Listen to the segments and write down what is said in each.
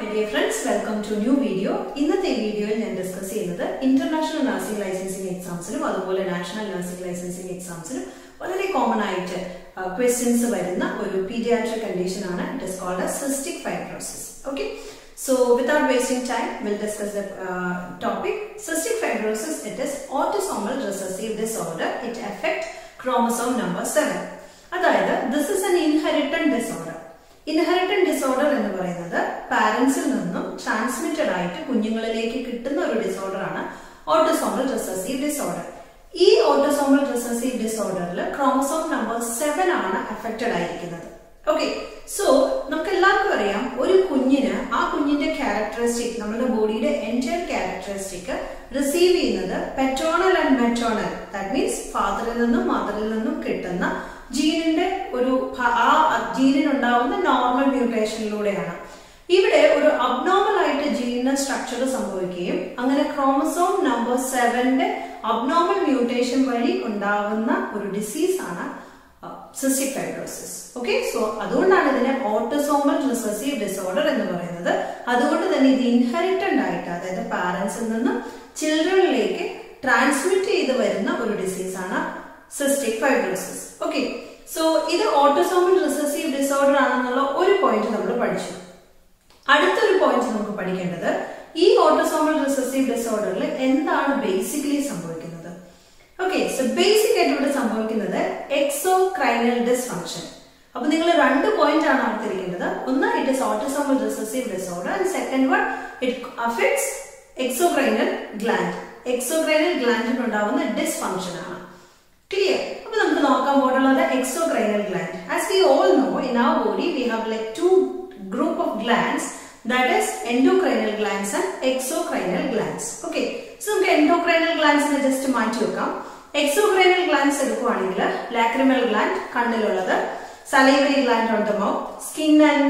Dear friends welcome to new video ഇന്നത്തെ വീഡിയോയിൽ ഞാൻ ഡിസ്കസ് ചെയ്യുന്നത് ഇന്റർനാഷണൽ നഴ്സിംഗ് ലൈസൻസിംഗ് എക്സാംസിനും അതുപോലെ നാഷണൽ നഴ്സിംഗ് ലൈസൻസിംഗ് എക്സാംസിനും വളരെ കോമൺ ആയിട്ട് ക്വസ്റ്റ്യൻസ് വരുന്ന ഒരു പീഡിയാട്രിക് കണ്ടീഷൻ ആണ് it is called cystic fibrosis okay So without wasting time, we'll discuss the uh, topic. Cystic fibrosis, it is autosomal recessive disorder. It affects chromosome number 7. അതായത് this is an inherited disorder inherited disorder എന്ന് പറയുന്നത് പാരന്റ്സിൽ നിന്നും transmitted ആയിട്ട് കുഞ്ഞുങ്ങളിലേക്ക് കിട്ടുന്ന ഒരു disorder ആണ് autosomal recessive disorder ഈ autosomal recessive ഡിസോർഡറിൽ ക്രോമസോം നമ്പർ സെവൻ ആണ് അഫക്റ്റഡ് ആയിരിക്കുന്നത് ഓക്കെ സോ നമുക്ക് എല്ലാവർക്കും അറിയാം ഒരു കുഞ്ഞിന് ആ കുഞ്ഞിന്റെ ക്യാരക്ടറിസ്റ്റിക് നമ്മുടെ ബോഡിയുടെ എൻറ്റയർ ക്യാരക്ടറിസ്റ്റിക് റിസീവ് ചെയ്യുന്നത് paternal and maternal that means ഫാദറിൽ നിന്നും മദറിൽ നിന്നും കിട്ടുന്ന ജീനിന്റെ ഒരു ആ ജീനിനുണ്ടാവുന്ന നോർമൽ മ്യൂട്ടേഷനിലൂടെയാണ് ഇവിടെ ഒരു അബ്നോർമൽ ആയിട്ട് ജീനിന് സ്ട്രക്ചർ സംഭവിക്കുകയും അങ്ങനെ ക്രോമസോം നമ്പർ സെവന്റെ അബ്നോർമൽ മ്യൂട്ടേഷൻ വഴി ഉണ്ടാവുന്ന ഒരു ഡിസീസ് ആണ് സിസ്റ്റിക് ഫൈബ്രോസിസ് ഓക്കെ സോ അതുകൊണ്ടാണ് ഇതിനെ ഓട്ടോസോമൽ റിസസീവ് ഡിസോർഡർ എന്ന് പറയുന്നത് അതുകൊണ്ട് തന്നെ ഇത് ഇൻഹെറിറ്റഡ് ആയിട്ട് അതായത് പാരന്റ്സിൽ നിന്നും ചിൽഡ്രനിലേക്ക് ട്രാൻസ്മിറ്റ് ചെയ്ത് വരുന്ന ഒരു ഡിസീസ് ആണ് സിസ്റ്റിക് ഫൈബ്രോസിസ് ഓക്കെ സോ ഇത് ഓട്ടോസോമൽ റിസസീവ് ഡിസോർഡർ ആണെന്നുള്ള ഒരു പോയിന്റ് നമ്മൾ പഠിച്ചു അടുത്തൊരു പോയിന്റ് നമുക്ക് പഠിക്കേണ്ടത് ഈ ഓട്ടോസോമൽ റിസസീവ് ഡിസോർഡറിൽ എന്താണ് ബേസിക്കലി സംഭവിക്കുന്നത് ഓക്കെ സോ ബേസിക് ആയിട്ട് ഇവിടെ സംഭവിക്കുന്നത് എക്സോക്രൈനൽ ഡിസ്ഫങ്ഷൻ അപ്പൊ നിങ്ങൾ രണ്ട് പോയിന്റ് ആണ് ഓർത്തിരിക്കേണ്ടത് ഒന്ന് it is autosomal recessive disorder and second one it affects exocrinal gland exocrinal ഗ്ലാൻഡിൽ ഉണ്ടാവുന്ന ഡിസ്ഫങ്ഷൻ ആണ് ക്ലിയർ അപ്പൊ നമുക്ക് നോക്കാൻ പോയിട്ടുള്ളത് exocrinal gland as we all know in our body we have like two group of glands that is endocrinal glands and exocrinal glands okay so നമുക്ക് endocrinal ഗ്ലാൻഡ്സിനെ just മാറ്റി വെക്കാം എക്സോക്രൈനൽ ഗ്ലാൻഡ്സ് എടുക്കുവാണെങ്കിൽ ലാക്രിമൽ ഗ്ലാൻഡ് കണ്ണിലുള്ളത് salivary gland on the mouth skin and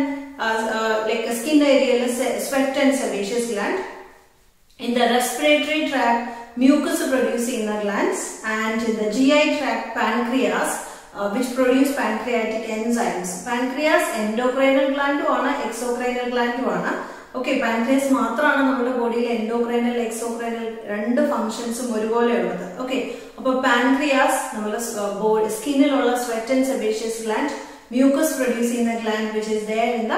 like skin ഏരിയയിൽ sweat and sebaceous gland in the respiratory tract mucus producing the glands and in the GI tract pancreas uh, which produce pancreatic enzymes. Pancreas endocrinal gland ആണ് exocrinal gland ആണ് okay pancreas മാത്രമാണ് നമ്മുടെ ബോഡിയിൽ എൻഡോക്രൈനൽ exocrinal രണ്ട് ഫംഗ്ഷൻസും ഒരുപോലെ ഉള്ളത് okay അപ്പൊ pancreas നമ്മുടെ സ്കിന്നിലുള്ള sweat and sebaceous gland mucus produce ചെയ്യുന്ന gland which is there in the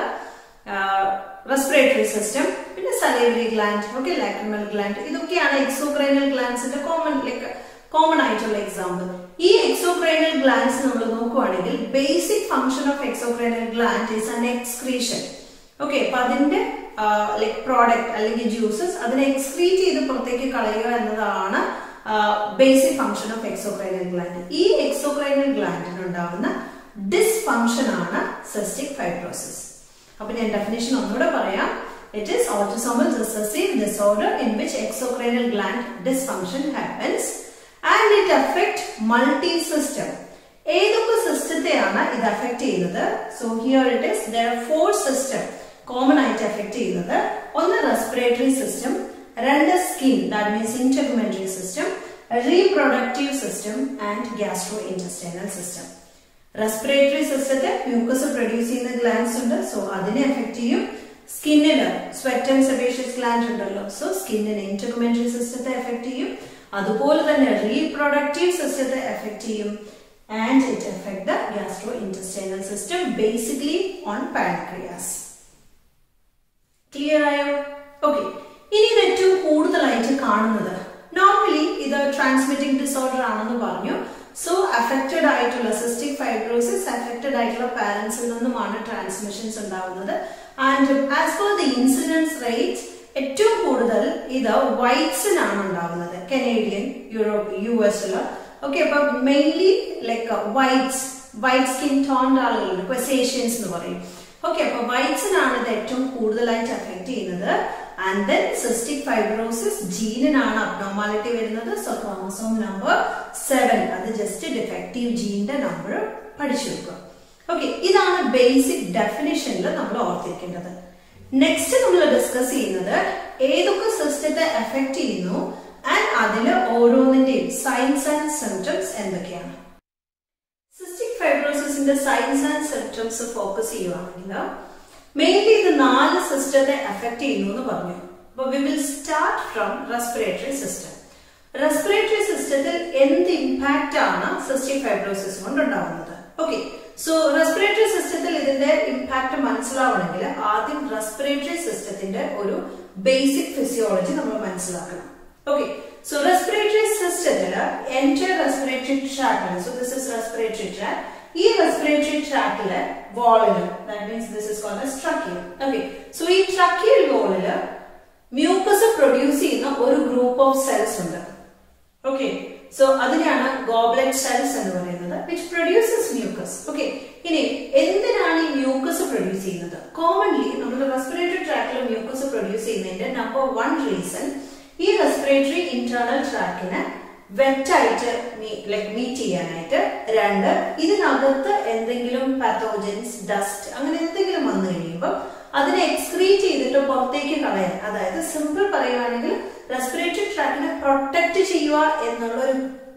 respiratory system പിന്നെ salivary gland okay lacrimal gland ഇതൊക്കെയാണ് എക്സോക്രൈനൽ ഗ്ലാൻഡ്സിന്റെ കോമൺ ലൈക്ക് കോമൺ ആയിട്ടുള്ള എക്സാമ്പിൾ ഈ എക്സോക്രൈനൽ ഗ്ലാൻഡ്സ് നമ്മൾ നോക്കുവാണെങ്കിൽ basic function of exocrinal gland is an excretion okay അപ്പൊ അതിന്റെ ലൈക് പ്രോഡക്റ്റ് അല്ലെങ്കിൽ ജ്യൂസസ് അതിനെ എക്സ്ക്രീറ്റ് ചെയ്ത് പുറത്തേക്ക് കളയുക എന്നതാണ് basic function of exocrinal gland ഈ എക്സോക്രൈനൽ ഗ്ലാൻഡിന് ഉണ്ടാവുന്ന ഡിസ്ഫങ്ഷൻ ആണ് സിസ്റ്റിക് ഫൈബ്രോസിസ് അപ്പൊ ഞാൻ ഡെഫിനേഷൻ ഒന്നുകൂടെ പറയാം it is autosomal recessive disorder in which exocrinal gland dysfunction happens and it affect multi system ഏതൊക്കെ സിസ്റ്റത്തെയാണ് ഇത് അഫക്ട് ചെയ്യുന്നത് so here it is there four system common ആയിട്ട് അഫക്ട് ചെയ്യുന്നത് ഒന്ന് റെസ്പിറേറ്ററി സിസ്റ്റം രണ്ട് skin that means integumentary system reproductive system and gastro intestinal system respiratory സിസ്റ്റത്തെ mucus produce ചെയ്യുന്ന ഗ്ലാൻസ് ഉണ്ട് സോ അതിനെ എഫക്ട് ചെയ്യും സ്കിന്നിന് സ്വെറ്റ് ആൻഡ് സെബേഷ്യസ് ഗ്ലാൻഡ് ഉണ്ടല്ലോ സോ സ്കിന്നിന് ഇന്റർമെന്ററി സിസ്റ്റത്തെ എഫക്ട് ചെയ്യും അതുപോലെ തന്നെ റീപ്രൊഡക്റ്റീവ് സിസ്റ്റത്തെ എഫക്ട് ചെയ്യും and it effect the gastro intestinal system basically on pancreas clear ആയോ ഓക്കെ ഇനി ഇത് ഏറ്റവും കൂടുതലായിട്ട് കാണുന്നത് നോർമലി ഇത് ട്രാൻസ്മിറ്റിംഗ് ഡിസോർഡർ ആണെന്ന് പറഞ്ഞു സോ അഫക്റ്റഡ് ആയിട്ടുള്ള സിസ്റ്റിക് ഫൈബ്രോസിസ് അഫക്റ്റഡ് ആയിട്ടുള്ള പാരന്റ്സിൽ നിന്നുമാണ് ട്രാൻസ്മിഷൻസ് ഉണ്ടാവുന്നത് and as per the incidence rate ഏറ്റവും കൂടുതൽ ഇത് വൈറ്റ്സിനാണ് ഉണ്ടാവുന്നത് കനേഡിയൻ യൂറോപ്പ് യു എസിൽ ഓക്കെ അപ്പൊ mainly like whites white skin toned ആളുകളുണ്ട് ക്വസേഷ്യൻസ് എന്ന് പറയും ഓക്കെ അപ്പൊ വൈറ്റ്സിനാണ് ഇത് ഏറ്റവും കൂടുതലായിട്ട് അഫക്ട് ചെയ്യുന്നത് ആൻഡ് ദെൻ സിസ്റ്റിക് ഫൈബ്രോസിസ് ജീനിനാണ് അബ്നോമാലിറ്റി വരുന്നത് സോ ക്രോമസോം നമ്പർ സെവൻ അത് ജസ്റ്റ് ഡിഫക്റ്റീവ് ജീനിന്റെ നമ്പർ പഠിച്ചു വെക്കുക ഓക്കെ ഇതാണ് ബേസിക് ഡെഫിനിഷനിൽ നമ്മൾ ഓർത്തിരിക്കേണ്ടത് നെക്സ്റ്റ് നമ്മൾ ഡിസ്കസ് ചെയ്യുന്നത് ഏതൊക്കെ സിസ്റ്റത്തെ എഫക്ട് ചെയ്യുന്നു ആൻഡ് അതിൽ ഓരോന്നിന്റെയും സൈൻസ് ആൻഡ് സിംറ്റംസ് എന്തൊക്കെയാണ് സിസ്റ്റിക് ഫൈബ്രോസിന്റെ സൈൻസ് ആൻഡ് സിംറ്റംസ് ഫോക്കസ് ചെയ്യുവാണെങ്കിൽ മെയിൻലി ഇത് നാല് സിസ്റ്റത്തെ അഫക്ട് ചെയ്യുന്നു എന്ന് പറഞ്ഞു അപ്പൊ we will start from respiratory system respiratory സിസ്റ്റത്തിൽ എന്ത് ഇമ്പാക്റ്റ് ആണ് സിസ്റ്റിക് ഫൈബ്രോസിസ് കൊണ്ടുണ്ടാകുന്നത് ഓക്കെ സോ റെസ്പിറേറ്ററി സിസ്റ്റത്തിൽ ഇതിന്റെ ഇമ്പാക്ട് മനസ്സിലാവണമെങ്കിൽ ആദ്യം റെസ്പിറേറ്ററി സിസ്റ്റത്തിന്റെ ഒരു ബേസിക് ഫിസിയോളജി നമ്മൾ മനസ്സിലാക്കണം ഓക്കെ സോ റെസ്പിറേറ്ററി സിസ്റ്റത്തിൽ എൻറ്റയർ റെസ്പിറേറ്ററി ട്രാക്കിൽ so this is respiratory tract ഈ റെസ്പിറേറ്ററി ട്രാക്കില് വാളില് that means this is called tracheal okay so ഈ ട്രക്കിയൽ വോളില് മ്യൂക്കസ് പ്രൊഡ്യൂസ് ചെയ്യുന്ന ഒരു ഗ്രൂപ്പ് ഓഫ് സെൽസ് ഉണ്ട് ഓക്കെ സോ അതിനെയാണ് ഗോബ്ലറ്റ് സെൽസ് എന്ന് പറയുന്നത് വിച്ച് പ്രൊഡ്യൂസസ് മ്യൂക്കസ് ഓക്കെ ഇനി എന്തിനാണ് ഈ മ്യൂക്കസ് പ്രൊഡ്യൂസ് ചെയ്യുന്നത് കോമൺലി നമ്മുടെ റെസ്പിറേറ്ററി ട്രാക്കിൽ മ്യൂക്കസ് പ്രൊഡ്യൂസ് ചെയ്യുന്നതിന്റെ നമ്പർ വൺ റീസൺ ഈ റെസ്പിറേറ്ററി ഇന്റേണൽ ട്രാക്കിന് വെറ്റായിട്ട് ലൈക് മീറ്റ് ചെയ്യാനായിട്ട് രണ്ട് ഇതിനകത്ത് എന്തെങ്കിലും പാത്തോജൻസ് ഡസ്റ്റ് അങ്ങനെ എന്തെങ്കിലും വന്നു കഴിയുമ്പോൾ അതിനെ എക്സ്ക്രീറ്റ് ചെയ്തിട്ട് പുറത്തേക്ക് കളയാൻ അതായത് സിമ്പിൾ പറയുവാണെങ്കിൽ റെസ്പിറേറ്ററി ട്രാക്കിനെ പ്രൊട്ടക്ട് ചെയ്യുക എന്നുള്ള ഒരു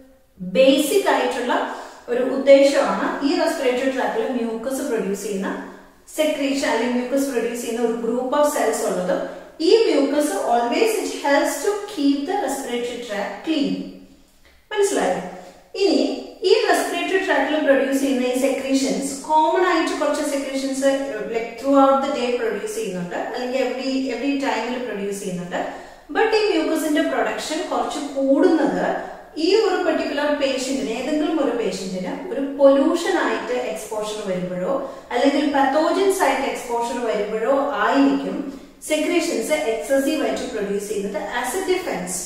ബേസിക് ആയിട്ടുള്ള ഒരു ഉദ്ദേശമാണ് ഈ റെസ്പിറേറ്ററി ട്രാക്കിൽ മ്യൂക്കസ് പ്രൊഡ്യൂസ് ചെയ്യുന്ന സെക്രീഷൻ അല്ലെങ്കിൽ മ്യൂക്കസ് പ്രൊഡ്യൂസ് ചെയ്യുന്ന ഒരു ഗ്രൂപ്പ് ഓഫ് സെൽസ് ഉള്ളത് ഈ mucus always it helps to keep the respiratory tract clean മനസ്സിലായോ ഇനി ഈ റെസ്പിറേറ്ററി ട്രാക്കിൽ പ്രൊഡ്യൂസ് ചെയ്യുന്ന ഈ സെക്രീഷൻസ് കോമൺ ആയിട്ട് കുറച്ച് secretions like throughout the day produce ചെയ്യുന്നുണ്ട് അല്ലെങ്കിൽ എവറി എവറി ടൈമിൽ പ്രൊഡ്യൂസ് ചെയ്യുന്നുണ്ട് ബട്ട് ഈ മ്യൂക്കസിന്റെ പ്രൊഡക്ഷൻ കുറച്ച് കൂടുന്നത് ഈ ഒരു പെർട്ടിക്കുലർ പേഷ്യന്റിന് ഏതെങ്കിലും ഒരു പേഷ്യന്റിന് ഒരു പൊല്യൂഷൻ ആയിട്ട് എക്സ്പോഷർ വരുമ്പോഴോ അല്ലെങ്കിൽ പത്തോജൻസ് ആയിട്ട് എക്സ്പോഷർ വരുമ്പോഴോ ആയിരിക്കും സെക്രീഷൻസ് എക്സസീവ് ആയിട്ട് പ്രൊഡ്യൂസ് ചെയ്യുന്നത് ആസ് എ ഡിഫൻസ്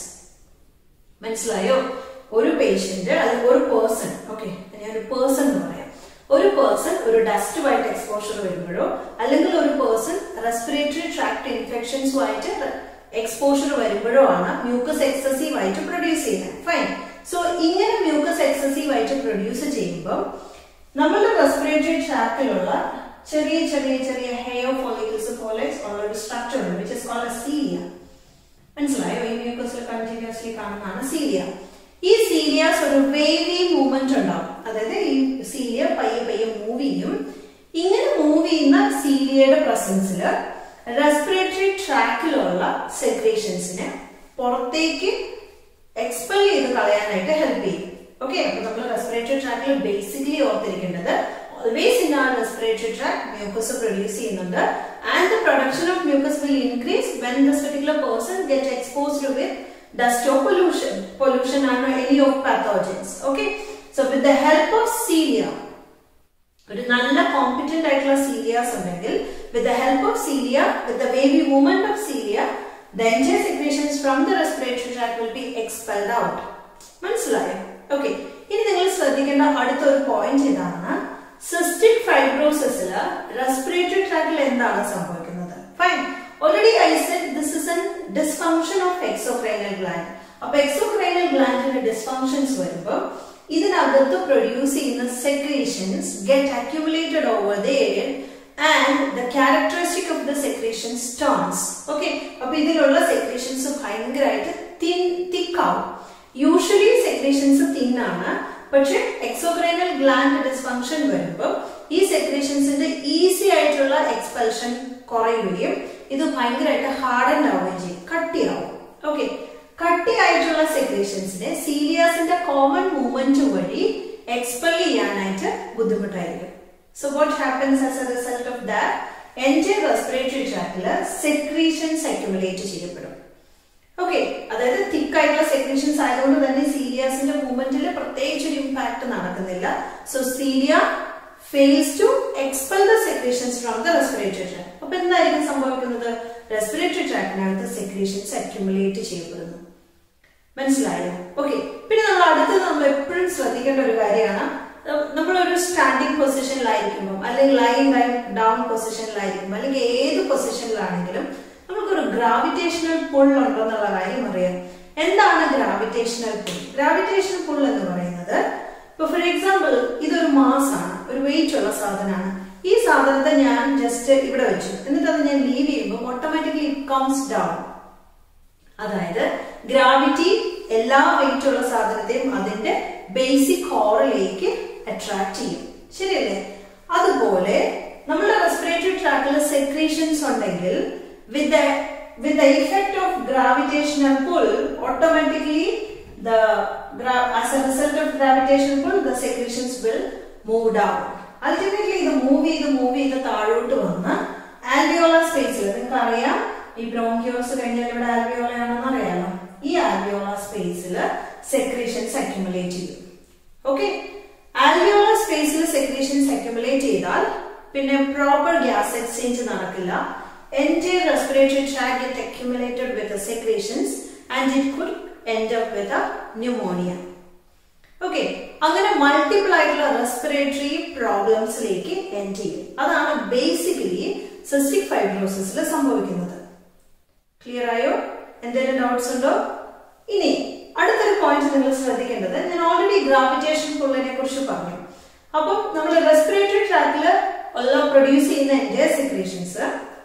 മനസ്സിലായോ ഒരു പേഷ്യന്റ് അല്ലെങ്കിൽ ഒരു പേഴ്സൺ ഓക്കെ ഞാൻ ഒരു പേഴ്സൺ എന്ന് പറയാം ഒരു പേഴ്സൺ ഒരു ഡസ്റ്റുമായിട്ട് എക്സ്പോഷർ വരുമ്പോഴോ അല്ലെങ്കിൽ ഒരു പേഴ്സൺ റെസ്പിറേറ്ററി ട്രാക്ട് ഇൻഫെക്ഷൻസുമായിട്ട് എക്സ്പോഷർ വരുമ്പോഴോ ആണ് മ്യൂക്കസ് എക്സസീവ് ആയിട്ട് പ്രൊഡ്യൂസ് ചെയ്യുന്നത് ഫൈൻ സോ ഇങ്ങനെ മ്യൂക്കസ് എക്സസീവ് ആയിട്ട് പ്രൊഡ്യൂസ് ചെയ്യുമ്പോൾ നമ്മളുടെ റെസ്പിറേറ്ററി ട്രാക്കിലുള്ള ചെറിയ ചെറിയ ചെറിയ ഹെയർ ഫോളിക്കിൾസ് പോലെ ഉള്ള ഒരു സ്ട്രക്ചർ ഉണ്ട് വിച്ച് ഇസ് കോൾഡ് സീലിയ മനസ്സിലായോ ഈ മ്യൂക്കസിൽ കണ്ടിന്യൂസ്ലി കാണുന്നതാണ് സീലിയ ഈ സീലിയാസ് ഒരു വേവി മൂവ്മെന്റ് ഉണ്ടാവും അതായത് ഈ സീലിയ പയ്യെ പയ്യെ മൂവ് ചെയ്യും ഇങ്ങനെ മൂവ് ചെയ്യുന്ന സീലിയയുടെ പ്രസൻസിൽ റെസ്പിറേറ്ററി ട്രാക്കിലുള്ള സെക്രീഷൻസിനെ പുറത്തേക്ക് എക്സ്പെൽ ചെയ്ത് കളയാനായിട്ട് ഹെൽപ്പ് ചെയ്യും ഓക്കെ അപ്പൊ നമ്മൾ റെസ്പിറേറ്ററി ട്രാക്കിൽ ബേസിക്കലി ഓർത്തിരിക്കേണ്ടത് always in our respiratory tract mucus produce ചെയ്യുന്നുണ്ട് and the production of mucus will increase when this particular person get exposed with dust or pollution. Pollution are any of pathogens. Okay. So with the help of cilia, ഒരു നല്ല competent ആയിട്ടുള്ള cilias ഉണ്ടെങ്കിൽ with the help of cilia with the wavy movement of cilia the enjoy secretions from the respiratory tract will be expelled out മനസ്സിലായോ okay ഇനി നിങ്ങൾ ശ്രദ്ധിക്കേണ്ട അടുത്ത ഒരു പോയിന്റ് ഇതാണ് സിസ്റ്റിക് ഫൈബ്രോസിസിൽ റെസ്പിറേറ്ററി ട്രാക്കിൽ എന്താണ് സംഭവിക്കുന്നത് fine already I said this is an dysfunction of exocrinal gland അപ്പൊ എക്സോക്രൈനൽ ഗ്ലാൻഡിന് ഡിസ്ഫങ്ഷൻസ് വരുമ്പോൾ ഇതിനകത്ത് പ്രൊഡ്യൂസ് ചെയ്യുന്ന secretions get accumulated over the area and the characteristic of the secretions turns okay അപ്പൊ ഇതിലുള്ള സെക്രീഷൻസ് ഭയങ്കരമായിട്ട് തിൻ തിക്കാവും യൂഷ്വലി സെക്രീഷൻസ് തിന്നാണ് പക്ഷെ എക്സോക്രൈനൽ ഗ്ലാൻഡ് ഡിസ്ഫങ്ഷൻ വരുമ്പോൾ ഈ സെക്രീഷൻസിന്റെ ഈസി ആയിട്ടുള്ള എക്സ്പെൽഷൻ കുറയുകയും ഇത് ഭയങ്കരമായിട്ട് ഹാർഡൻ ആവുകയും ചെയ്യും കട്ടിയാവും ഓക്കെ കട്ടിയായിട്ടുള്ള സെക്രീഷൻസിനെ സീലിയാസിന്റെ കോമൺ മൂവ്മെന്റ് വഴി എക്സ്പെൽ ചെയ്യാനായിട്ട് ബുദ്ധിമുട്ടായിരിക്കും so what happens as a result of that എൻജെ റെസ്പിറേറ്ററി ട്രാക്കില് സെക്രീഷൻസ് അക്യുമുലേറ്റ് ചെയ്യപ്പെടും ഓക്കെ അതായത് തിക്ക് ആയിട്ടുള്ള സെക്രീഷൻസ് ആയതുകൊണ്ട് തന്നെ സീലിയാസിന്റെ മൂവ്മെന്റിൽ പ്രത്യേകിച്ച് ഒരു ഇമ്പാക്ട് നടക്കുന്നില്ല so cilia fails to expel the secretions from the respiratory tract അപ്പൊ എന്തായിരിക്കും സംഭവിക്കുന്നത് റെസ്പിറേറ്ററി ട്രാക്കിനകത്ത് സെക്രീഷൻസ് അക്യുമുലേറ്റ് ചെയ്യപ്പെടുന്നു മനസ്സിലായോ ഓക്കെ പിന്നെ നമ്മൾ അടുത്തത് നമ്മൾ എപ്പോഴും ശ്രദ്ധിക്കേണ്ട ഒരു കാര്യമാണ് നമ്മൾ ഒരു സ്റ്റാൻഡിങ് പൊസിഷനിലായിരിക്കുമ്പോൾ അല്ലെങ്കിൽ ലൈൻ ലൈൻ ഡൗൺ പൊസിഷനിലായിരിക്കുമ്പോൾ അല്ലെങ്കിൽ ഏത് പൊസിഷനിലാണെങ്കിലും നമുക്കൊരു ഗ്രാവിറ്റേഷണൽ പുൾ ഉണ്ടെന്നുള്ള കാര്യം അറിയാം എന്താണ് ഗ്രാവിറ്റേഷണൽ പുൾ ഗ്രാവിറ്റേഷണൽ പുൾ എന്ന് പറയുന്നത് ഇപ്പൊ ഫോർ എക്സാമ്പിൾ ഇതൊരു മാസ് ആണ് ഒരു വെയിറ്റ് ഉള്ള സാധനമാണ് ഈ സാധനത്തെ ഞാൻ ജസ്റ്റ് ഇവിടെ വെച്ചു എന്നിട്ട് അത് ഞാൻ ലീവ് ചെയ്യുമ്പോൾ ഓട്ടോമാറ്റിക്കലി ഇറ്റ് കംസ് ഡൗൺ അതായത് ഗ്രാവിറ്റി എല്ലാ വെയിറ്റ് ഉള്ള സാധനത്തെയും അതിന്റെ ബേസിക് ഹോറിലേക്ക് അട്രാക്ട് ചെയ്യും ശരിയല്ലേ അതുപോലെ നമ്മുടെ റെസ്പിറേറ്ററി ട്രാക്കിൽ സെക്രീഷൻസ് ഉണ്ടെങ്കിൽ with with the effect of gravitational pull, automatically the as a result of gravitational pull, the secretions will move down. Ultimately, ഇത് മൂവ് ചെയ്ത് മൂവ് ചെയ്ത് താഴോട്ട് വന്ന് ആൽവിയോള സ്പേസിൽ നിങ്ങൾക്ക് അറിയാം ഈ ബ്രോങ്കിയോസ് കഴിഞ്ഞാൽ ഇവിടെ ആൽവിയോള ആണെന്ന് അറിയാലോ ഈ ആൽവിയോള സ്പേസിൽ സെക്രീഷൻസ് അക്യുമുലേറ്റ് ചെയ്യും ഓക്കെ ആൽവിയോള സ്പേസിൽ സെക്രീഷൻസ് അക്യുമുലേറ്റ് ചെയ്താൽ പിന്നെ പ്രോപ്പർ ഗ്യാസ് എക്സ്ചേഞ്ച് നടക്കില്ല entire respiratory tract get accumulated with the secretions and it could end up with a pneumonia. Okay അങ്ങനെ മൾട്ടിപ്പിൾ ആയിട്ടുള്ള റെസ്പിറേറ്ററി പ്രോബ്ലംസിലേക്ക് എൻഡ് ചെയ്യും അതാണ് ബേസിക്കലി സിസ്റ്റിക് ഫൈബ്രോസിസിൽ സംഭവിക്കുന്നത് ക്ലിയർ ആയോ എന്തെങ്കിലും ഡൗട്ട്സ് ഉണ്ടോ ഇനി അടുത്തൊരു പോയിന്റ് നിങ്ങൾ ശ്രദ്ധിക്കേണ്ടത് ഞാൻ ഓൾറെഡി ഗ്രാവിറ്റേഷൻ പുള്ളിനെ കുറിച്ച് പറഞ്ഞു അപ്പം നമ്മൾ റെസ്പിറേറ്ററി ട്രാക്കിൽ എല്ലാം പ്രൊഡ്യൂസ് ചെയ്യുന്ന എൻ്റെ സെക്രീഷൻസ്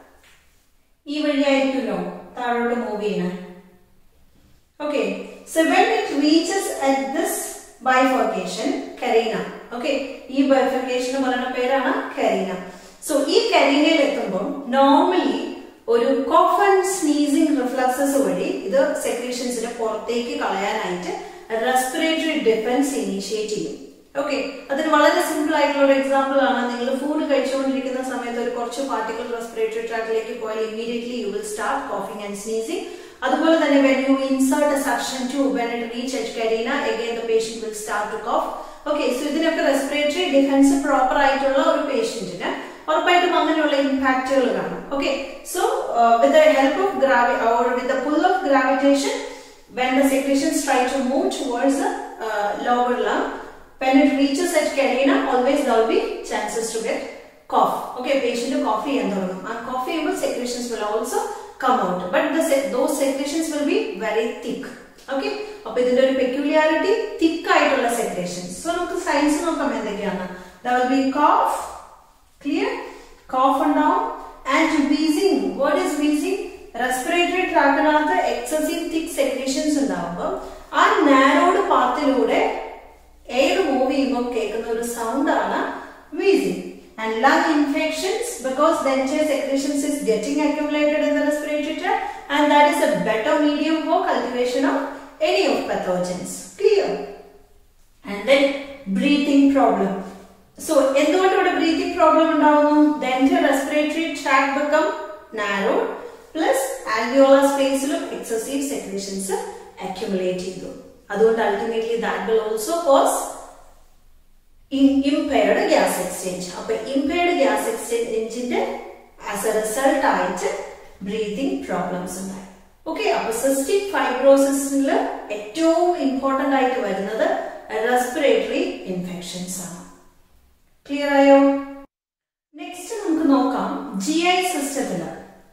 ഈ വഴിയായിരിക്കുമല്ലോ താഴോട്ട് മൂവ് ചെയ്യുന്നത് okay so when it reaches at this bifurcation carina okay ഈ ബൈഫർക്കേഷൻ പറയുന്ന പേരാണ് കരീന സോ ഈ കരീനയിൽ എത്തുമ്പോൾ നോർമലി ഒരു കോഫ് ആൻഡ് സ്നീസിംഗ് റിഫ്ലക്സസ് വഴി ഇത് സെക്രീഷൻസിനെ പുറത്തേക്ക് കളയാനായിട്ട് റെസ്പിറേറ്ററി ഡിഫൻസ് ഇനീഷ്യേറ്റ് ചെയ്യും ഓക്കെ അതിന് വളരെ സിമ്പിൾ ആയിട്ടുള്ള ഒരു എക്സാമ്പിൾ ആണ് നിങ്ങൾ ഫുഡ് കഴിച്ചുകൊണ്ടിരിക്കുന്ന സമയത്ത് ഒരു കുറച്ച് പാർട്ടിക്കൽ റെസ്പിറേറ്ററി ട്രാക്കിലേക്ക് പോയാൽ immediately you will start coughing and sneezing അതുപോലെ തന്നെ when you insert a suction tube when it reach each carina again the patient will start to cough okay so ഇതിനൊക്കെ റെസ്പിറേറ്ററി ഡിഫൻസ് പ്രോപ്പർ ആയിട്ടുള്ള ഒരു പേഷ്യന്റിന് ഉറപ്പായിട്ടും അങ്ങനെയുള്ള ഇമ്പാക്റ്റുകൾ കാണും okay so with the help of gravity or with the pull of gravitation when the secretions try to move towards the uh, lower lung when it reaches at carina always there will be chances to get cough okay patient cough ചെയ്യാൻ തുടങ്ങും ആ cough ചെയ്യുമ്പോൾ secretions will also come out but the those secretions will be very thick okay അപ്പൊ ഇതിന്റെ ഒരു peculiarity തിക്ക് ആയിട്ടുള്ള secretions so നമുക്ക് science നോക്കാം എന്തൊക്കെയാണ് there will be cough clear cough ഉണ്ടാവും and wheezing what is wheezing respiratory ട്രാക്കിനകത്ത് എക്സസീവ് തിക് സെക്രീഷൻസ് ഉണ്ടാവുമ്പോൾ ആ നാരോഡ് പാത്തിലൂടെ എയർ മൂവ് ചെയ്യുമ്പോൾ കേൾക്കുന്ന ഒരു സൗണ്ട് ആണ് wheezing and lung infections because the entire secretions is getting accumulated in the respiratory tract and that is a better medium for cultivation of any of pathogens clear and then breathing problem so എന്തുകൊണ്ട് ഇവിടെ breathing problem ഉണ്ടാവുന്നു the entire respiratory tract become narrowed plus alveolar സ്പേസിലും excessive secretions accumulate ചെയ്തു അതുകൊണ്ട് ultimately that will also cause impaired gas exchange അപ്പൊ impaired gas എക്സ്ചേഞ്ചിന്റെ as a result ആയിട്ട് breathing problems ഉണ്ടായി ഓക്കെ അപ്പൊ സിസ്റ്റിക് ഫൈബ്രോസിസിൽ ഏറ്റവും ഇമ്പോർട്ടന്റ് ആയിട്ട് വരുന്നത് റെസ്പിറേറ്ററി ഇൻഫെക്ഷൻസ് ആണ് ക്ലിയർ ആയോ നെക്സ്റ്റ് നമുക്ക് നോക്കാം ജി ഐ സിസ്റ്റത്തില്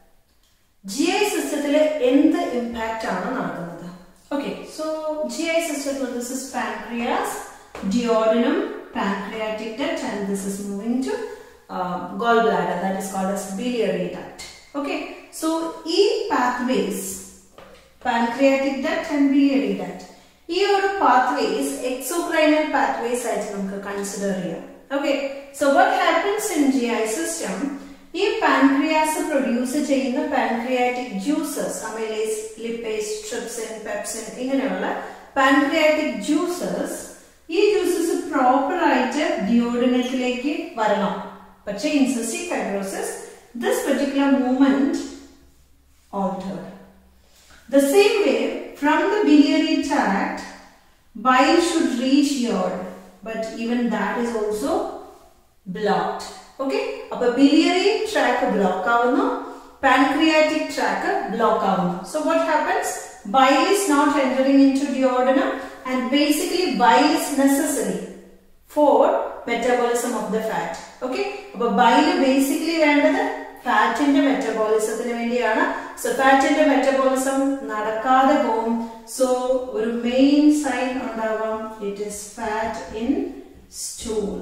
ജി ഐ സിസ്റ്റത്തിൽ എന്ത് ഇമ്പാക്റ്റ് ആണ് നടക്കുന്നത് ഓക്കെ സോ ജി ഐ സിസ്റ്റത്തിൽ this is pancreas duodenum pancreatic duct and this is moving to uh, gallbladder that is called as biliary duct okay so e pathways pancreatic duct and biliary duct ഈ ഒരു pathways exocrinal pathways ആയിട്ട് നമുക്ക് consider ചെയ്യാം okay so what happens in G I system ഈ pancreas produce ചെയ്യുന്ന pancreatic juices amylase lipase trypsin pepsin ഇങ്ങനെയുള്ള pancreatic juices ഈ juices proper ആയിട്ട് ഡിയോഡിനത്തിലേക്ക് വരണം പക്ഷേ in cystic fibrosis this particular movement altered. The same way, from the biliary tract, bile should reach here, but even that is also blocked. Okay? അപ്പൊ biliary tract block ആവുന്നു pancreatic tract block ആവുന്നു so what happens bile is not entering into duodenum and basically bile is necessary for metabolism of the fat. Okay? അപ്പൊ bile basically വേണ്ടത് ഫാറ്റിന്റെ മെറ്റബോളിസത്തിന് വേണ്ടിയാണ് so ഫാറ്റിന്റെ metabolism നടക്കാതെ പോകും so ഒരു main sign ഉണ്ടാവാം it is fat in stool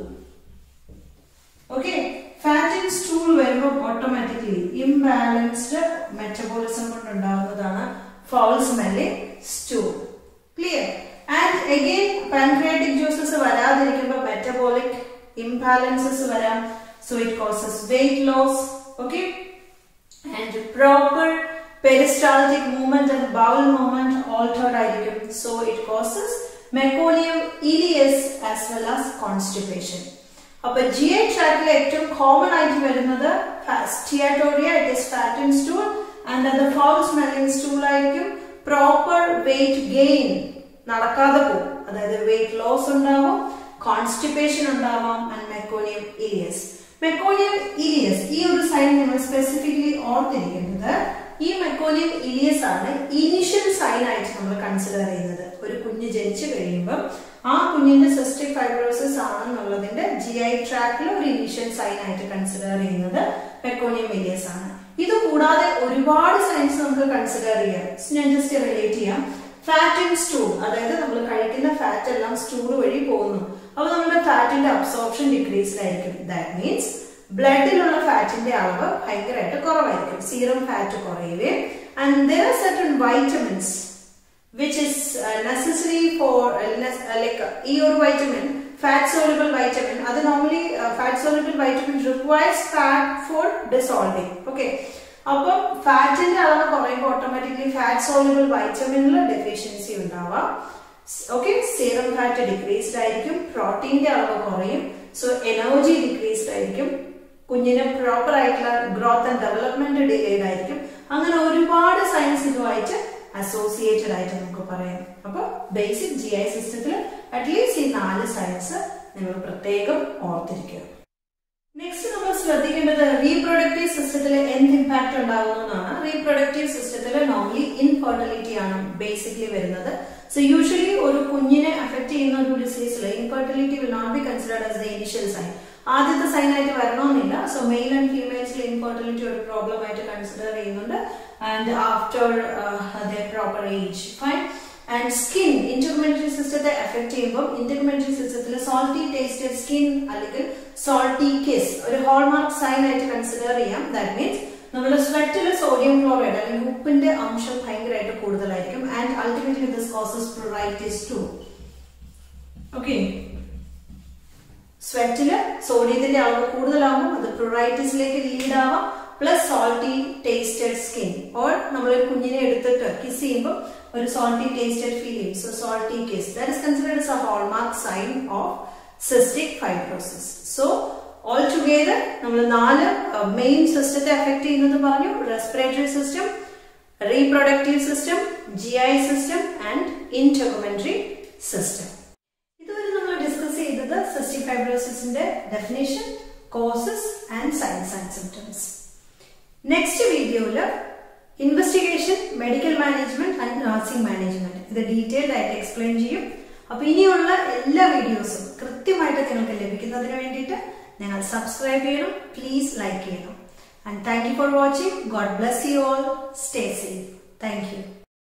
okay fat in stool വരുമ്പോൾ automatically imbalanced metabolism കൊണ്ട് ഉണ്ടാകുന്നതാണ് foul smelling stool clear and again pancreatic juices വരാതിരിക്കുമ്പോൾ മെറ്റബോളിക് ഇംബാലൻസസ് വരാം So it causes weight loss. Okay. And proper peristaltic movement and bowel movement altered ആയിരിക്കും. So it causes meconium ileus as well as constipation. അപ്പൊ G I ട്രാക്കിൽ ഏറ്റവും common ആയിട്ട് വരുന്നത് steatorrhea it is fat in stool and അത് foul smelling stool ആയിരിക്കും proper weight gain നടക്കാതെ പോകും അതായത് വെയിറ്റ് ലോസ് ഉണ്ടാവും കോൺസ്റ്റിപ്പേഷൻ ഉണ്ടാവാം and meconium ileus meconium ileus ഈ ഒരു സൈൻ നമ്മൾ സ്പെസിഫിക്കലി ഓർത്തിരിക്കുന്നത് ഈ മെക്കോണിയം ഇലിയസ് ആണ് ഇനിഷ്യൽ സൈൻ ആയിട്ട് നമ്മൾ കൺസിഡർ ചെയ്യുന്നത് ഒരു കുഞ്ഞ് ജനിച്ചു കഴിയുമ്പോൾ ആ കുഞ്ഞിന്റെ സിസ്റ്റിക് ഫൈബ്രോസിസ് ആണെന്നുള്ളതിന്റെ ജി ഐ ട്രാക്കിൽ ഒരു ഇനിഷ്യൽ സൈൻ ആയിട്ട് കൺസിഡർ ചെയ്യുന്നത് മെക്കോണിയം ഇലിയസ് ആണ് ഇത് കൂടാതെ ഒരുപാട് സൈൻസ് നമുക്ക് കൺസിഡർ ചെയ്യാം ഞാൻ ജസ്റ്റ് റിലേറ്റ് ചെയ്യാം ഫാറ്റ് ഇൻ സ്റ്റൂൾ അതായത് നമ്മൾ കഴിക്കുന്ന ഫാറ്റ് എല്ലാം സ്റ്റൂൾ വഴി പോകുന്നു അപ്പൊ നമ്മുടെ ഫാറ്റിന്റെ അബ്സോർപ്ഷൻ ഡിക്രീസ്ഡ് ആയിരിക്കും ദാറ്റ് മീൻസ് ബ്ലഡിലുള്ള ഫാറ്റിന്റെ അളവ് ഭയങ്കരമായിട്ട് കുറവായിരിക്കും സീറം ഫാറ്റ് കുറയുകയും and there are certain vitamins which is necessary for like ഈ ഒരു വൈറ്റമിൻ ഫാറ്റ് സോളിബിൾ വൈറ്റമിൻ അത് normally fat soluble vitamin requires fat for dissolving okay അപ്പം ഫാറ്റിന്റെ അളവ് കുറയുമ്പോൾ ഓട്ടോമാറ്റിക്കലി ഫാറ്റ് സോളിബിൾ വൈറ്റമിനിൽ ഡെഫിഷ്യൻസി ഉണ്ടാവാം ഓക്കെ സീറം ഫാറ്റ് ഡിക്രീസ്ഡ് ആയിരിക്കും പ്രോട്ടീന്റെ അളവ് കുറയും സോ എനർജി ഡിക്രീസ്ഡ് ആയിരിക്കും കുഞ്ഞിന് പ്രോപ്പർ ആയിട്ടുള്ള ഗ്രോത്ത് ആൻഡ് ഡെവലപ്മെന്റ് ഡിലേഡ് ആയിരിക്കും അങ്ങനെ ഒരുപാട് സയൻസ് ഇതുമായിട്ട് അസോസിയേറ്റഡ് ആയിട്ട് നമുക്ക് പറയാം അപ്പൊ ബേസിക് ജി ഐ സിസ്റ്റത്തിൽ അറ്റ്ലീസ്റ്റ് ഈ നാല് സയൻസ് നിങ്ങൾ പ്രത്യേകം ഓർത്തിരിക്കുക നെക്സ്റ്റ് നമ്മൾ ശ്രദ്ധിക്കേണ്ടത് റീപ്രൊഡക്റ്റീവ് സിസ്റ്റത്തിൽ എന്ത് ഇമ്പാക്ട് ഉണ്ടാകുന്നതാണ് റീപ്രൊഡക്റ്റീവ് സിസ്റ്റത്തിൽ നോർമലി ഇൻഫെർട്ടിലിറ്റി ആണ് ബേസിക്കലി വരുന്നത് സോ യൂഷ്വലി ഒരു കുഞ്ഞിനെ അഫക്ട് ചെയ്യുന്ന ഒരു ഡിസീസിൽ infertility will not be considered as the initial sign ആദ്യത്തെ സൈൻ ആയിട്ട് വരണമെന്നില്ല സോ മെയിൽ ആൻഡ് ഫീമെയിൽസിൽ ഇൻഫെർട്ടിലിറ്റി ഒരു പ്രോബ്ലം ആയിട്ട് കൺസിഡർ ചെയ്യുന്നുണ്ട് and after proper age fine and skin integumentary സിസ്റ്റത്തെ എഫക്ട് ചെയ്യുമ്പോൾ ഇന്റർമെന്ററി സിസ്റ്റത്തിൽ സോൾട്ടി ടേസ്റ്റഡ് സ്കിൻ അല്ലെങ്കിൽ സോൾട്ടി കിസ് ഒരു ഹോൾമാർക്ക് സൈൻ ആയിട്ട് കൺസിഡർ ചെയ്യാം ദാറ്റ് മീൻസ് നമ്മുടെ സ്വെറ്റിൽ സോഡിയം ക്ലോറൈഡ് അല്ലെങ്കിൽ ഉപ്പിന്റെ അംശം ഭയങ്കരമായിട്ട് കൂടുതലായിരിക്കും and ultimately this causes pruritus to okay സ്വെറ്റില് സോഡിയത്തിന്റെ അളവ് കൂടുതലാകുമ്പോൾ അത് പ്രൊറൈറ്റിസിലേക്ക് ലീഡ് ആവാം plus salty tasted skin or നമ്മൾ ഒരു കുഞ്ഞിനെ എടുത്തിട്ട് കിസ് ചെയ്യുമ്പോൾ ഒരു സോൾട്ടി ടേസ്റ്റഡ് ഫീൽ ചെയ്യും so salty kiss that is considered as a hallmark sign of cystic fibrosis so altogether നമ്മൾ നാല് മെയിൻ സിസ്റ്റത്തെ അഫക്ട് ചെയ്യുന്നത് പറഞ്ഞു respiratory system reproductive system G I system and integumentary system ഇതുവരെ നമ്മൾ discuss ചെയ്തത് cystic ഫൈബ്രോസിസിന്റെ definition causes and signs and symptoms next വീഡിയോയില് investigation medical management and nursing management ഇത് ഡീറ്റെയിൽഡ് ആയിട്ട് എക്സ്പ്ലെയിൻ ചെയ്യും അപ്പൊ ഇനിയുള്ള എല്ലാ വീഡിയോസും കൃത്യമായിട്ട് നിങ്ങൾക്ക് ലഭിക്കുന്നതിന് വേണ്ടിയിട്ട് നിങ്ങൾ സബ്സ്ക്രൈബ് ചെയ്യണം പ്ലീസ് ലൈക്ക് ചെയ്യണം and thank you for watching God bless you all stay safe thank U